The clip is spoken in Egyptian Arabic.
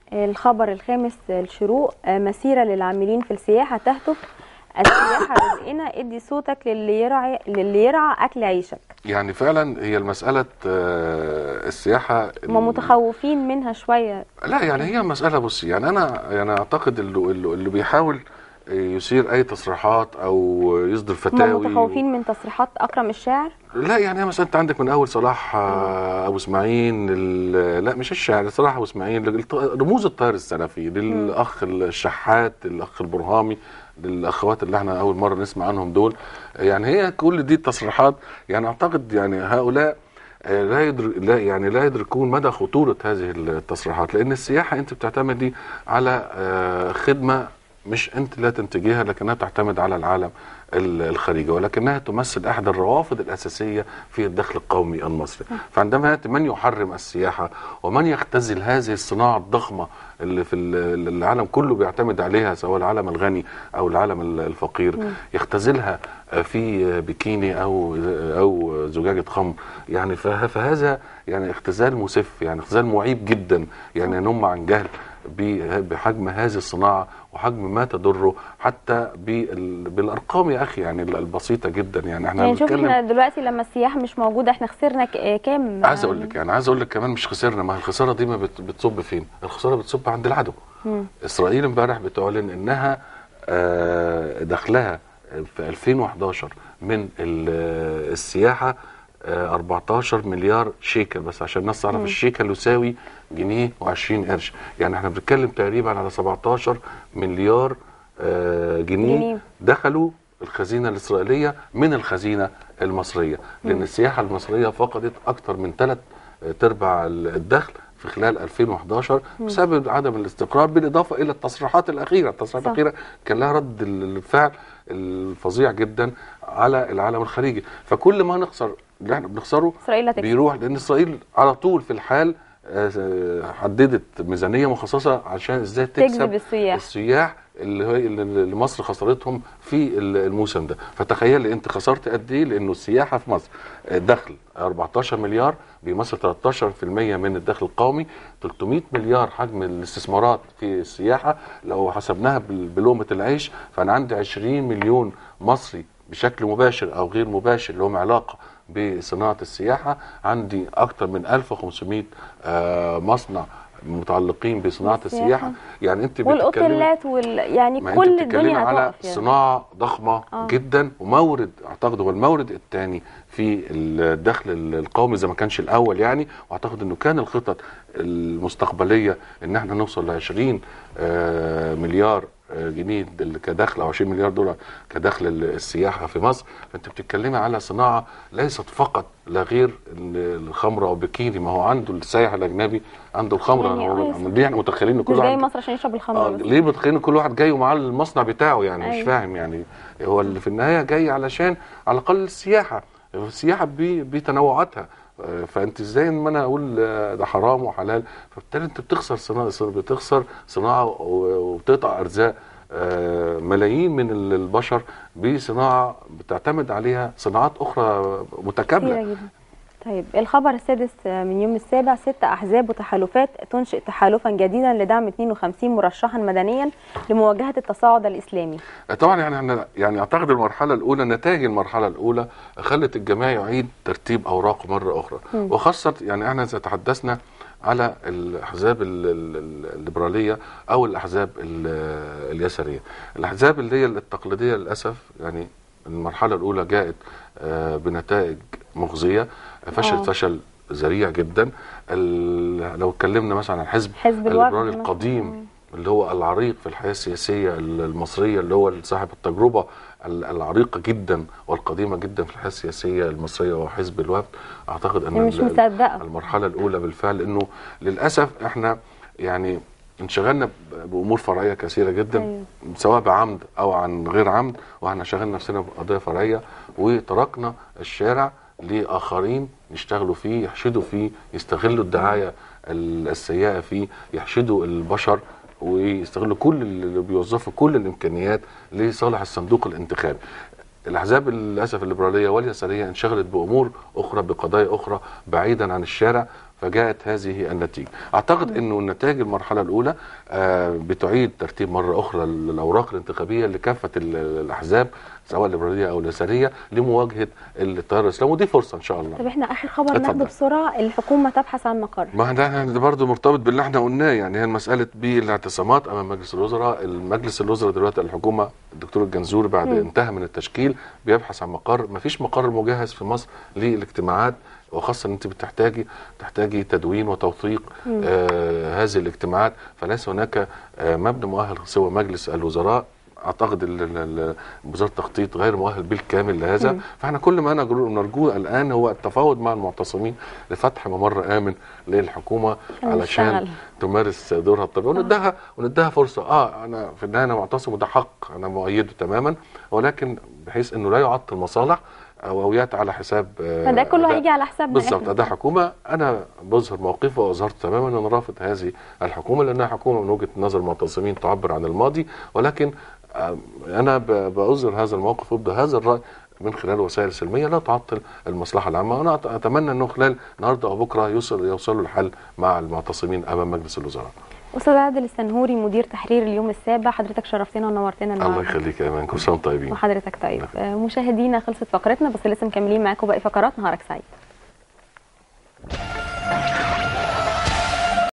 الخبر الخامس الشروق آه، مسيرة للعاملين في السياحة تهتف السياحة رزقنا ادي صوتك للي يرعى للي يرعى أكل عيشك يعني فعلا هي المساله آه، السياحه هم متخوفين منها شوية لا يعني هي مسألة بصي يعني أنا يعني أعتقد اللي, اللي اللي بيحاول يثير أي تصريحات أو يصدر هم فتاوي متخوفين من تصريحات أكرم الشاعر لا يعني هي مثلا أنت عندك من أول صلاح آه، أبو إسماعيل ال- لا مش الشاعر صلاح أبو إسماعيل الط- رموز الطير السلفي للأخ الشحات الأخ البرهامي للأخوات اللي احنا أول مرة نسمع عنهم دول يعني هي كل دي تصريحات يعني أعتقد يعني هؤلاء آه، لا يدر لا يعني لا يدركون مدى خطوره هذه التصريحات لان السياحه انت بتعتمدي على آه، خدمه مش انت لا تنتجيها لكنها تعتمد على العالم ال- الخارجي ولكنها تمثل احد الروافد الاساسيه في الدخل القومي المصري فعندما ياتي من يحرم السياحه ومن يختزل هذه الصناعه الضخمه اللي في ال- العالم كله بيعتمد عليها سواء العالم الغني او العالم ال- الفقير يختزلها في بكيني او او زجاجه خمر يعني فه- فهذا يعني اختزال مسف يعني اختزال معيب جدا يعني ينم عن جهل ب- بحجم هذه الصناعه وحجم ما تضره حتى بال- بالارقام يا اخي يعني البسيطه جدا يعني احنا يعني شوف بنتكلم احنا دلوقتي لما السياحة مش موجودة احنا خسرنا ك- آه، كام عايز اقول لك يعني عايز اقول لك كمان مش خسرنا ما الخساره دي ما بت- بتصب فين؟ الخساره بتصب عند العدو. مم. اسرائيل امبارح بتعلن انها آه، دخلها في 2011 من ال- السياحه آه، 14 مليار شيكل بس عشان الناس تعرف الشيكل يساوي جنيه و20 قرش يعني احنا بنتكلم تقريبا على 17 مليار آه، جنيه, جنيه. دخلوا الخزينه الاسرائيليه من الخزينه المصريه لان السياحه المصريه فقدت اكثر من ثلاث تربع الدخل في خلال 2011 بسبب عدم الاستقرار بالاضافه الى التصريحات الاخيره، التصريحات صح. الاخيره كان لها رد الفعل الفظيع جدا على العالم الخارجي، فكل ما نخسر اللي احنا بنخسره إسرائيل هتكسب بيروح لان اسرائيل على طول في الحال آه، حددت ميزانيه مخصصه عشان ازاي تجذب تكسب السياح السياح اللي هي اللي مصر خسرتهم في الموسم ده فتخيلي انت خسرت قد ايه لانه السياحه في مصر دخل 14 مليار بيمثل 13% من الدخل القومي 300 مليار حجم الاستثمارات في السياحه لو حسبناها بال- بلقمه العيش فانا عندي 20 مليون مصري بشكل مباشر او غير مباشر لهم علاقه بصناعه السياحه عندي اكثر من 1500 آه، مصنع متعلقين بصناعه بالسياحة. السياحه يعني انت بتتكلمي والاوتيلات وال... يعني ما انت كل بتتكلمي الدنيا على هتقف يعني صناعه ضخمه آه. آه. جدا ومورد اعتقد هو المورد الثاني في الدخل القومي اذا ما كانش الاول يعني واعتقد انه كان الخطط المستقبليه ان احنا نوصل ل 20 آه، مليار آه، جنيه دل- كدخل او 20 مليار دولار كدخل ال- السياحه في مصر فانت بتتكلمي على صناعه ليست فقط لا غير ال- الخمره او بكيني ما هو عنده السائح الاجنبي عنده الخمره يعني هو آه، ليه احنا متخيلين ان مش كل جاي واحد مصر عشان يشرب الخمر آه بس ليه متخيلين كل واحد جاي ومعاه المصنع بتاعه يعني مش أيوة. فاهم يعني هو اللي في النهايه جاي علشان على الاقل السياحه السياحه ب- بتنوعاتها آه، فانت ازاي ان انا اقول آه، ده حرام وحلال فبالتالي انت بتخسر صناعه بتخسر صناعه و- وبتقطع ارزاق آه، ملايين من ال- البشر بصناعه بتعتمد عليها صناعات اخرى متكامله كتيرة جدا طيب الخبر السادس من يوم السابع ست أحزاب وتحالفات تنشئ تحالفا جديدا لدعم 52 مرشحا مدنيا لمواجهة التصاعد الإسلامي طبعا يعني احنا يعني اعتقد المرحله الاولى نتائج المرحله الاولى خلت الجميع يعيد ترتيب اوراقه مره اخرى مم. وخاصه يعني احنا اذا تحدثنا على الاحزاب ال- ال- ال- الليبراليه او الاحزاب ال- اليساريه الاحزاب اللي هي التقليديه للاسف يعني المرحله الاولى جاءت آه، بنتائج مخزيه فشلت آه. فشل ذريع جدا ال- لو اتكلمنا مثلا عن الحزب حزب الوفد الليبرالي مثلاً. القديم اللي هو العريق في الحياه السياسيه المصريه اللي هو صاحب التجربه ال- العريقه جدا والقديمه جدا في الحياه السياسيه المصريه وهو حزب الوفد اعتقد ان مش ال- مصدقة المرحله الاولى بالفعل انه للاسف احنا يعني انشغلنا ب- بامور فرعيه كثيره جدا أيوة. سواء بعمد او عن غير عمد واحنا شغلنا نفسنا بقضايا فرعيه وتركنا الشارع لاخرين يشتغلوا فيه يحشدوا فيه يستغلوا الدعايه ال- السيئه فيه يحشدوا البشر ويستغلوا كل اللي بيوظفوا كل الامكانيات لصالح الصندوق الانتخابي الاحزاب للاسف الليبراليه واليساريه انشغلت بامور اخرى بقضايا اخرى بعيدا عن الشارع فجاءت هذه النتيجه اعتقد انه النتائج المرحله الاولى آه، بتعيد ترتيب مره اخرى الاوراق الانتخابيه لكافه ال- الاحزاب سواء الليبراليه او اليساريه لمواجهه التيار الاسلامي ودي فرصه ان شاء الله طب احنا اخر خبر اتفضل. ناخده بسرعه الحكومه تبحث عن مقر ما ده ده برضه مرتبط باللي احنا قلناه يعني هي مساله بالاعتصامات امام مجلس الوزراء، المجلس الوزراء دلوقتي الحكومه الدكتور الجنزوري بعد مم. انتهى من التشكيل بيبحث عن مقر، ما فيش مقر مجهز في مصر للاجتماعات وخاصه ان انت بتحتاجي تحتاجي تدوين وتوثيق مم. آه هذه الاجتماعات فليس هناك آه مبنى مؤهل سوى مجلس الوزراء اعتقد ال- ال- ال- وزاره التخطيط غير مؤهل بالكامل لهذا مم. فاحنا كل ما نرجو- نرجوه الان هو التفاوض مع المعتصمين لفتح ممر امن للحكومه عشان علشان نشتغل. تمارس دورها الطبيعي ونديها ونديها فرصه اه انا في النهايه انا معتصم وده حق انا مؤيده تماما ولكن بحيث انه لا يعطل مصالح اولويات على حساب آه، فده كله أداء- هيجي على حسابنا بالظبط إحنا. اداء حكومه انا بظهر موقفي واظهرت تماما ان انا رافض هذه الحكومه لانها حكومه من وجهه نظر المعتصمين تعبر عن الماضي ولكن آه، انا ب- باظهر هذا الموقف ضد هذا الراي من خلال وسائل سلميه لا تعطل المصلحه العامه وانا أت- اتمنى انه خلال النهارده او بكره يوصل يوصلوا لحل مع المعتصمين امام مجلس الوزراء استاذ عادل السنهوري مدير تحرير اليوم السابع حضرتك شرفتنا ونورتنا الله النهارده يخليك يا امان كل سنه وانتم طيبين وحضرتك طيب آه، مشاهدينا خلصت فقرتنا بس لسه مكملين معاكم باقي فقرات نهارك سعيد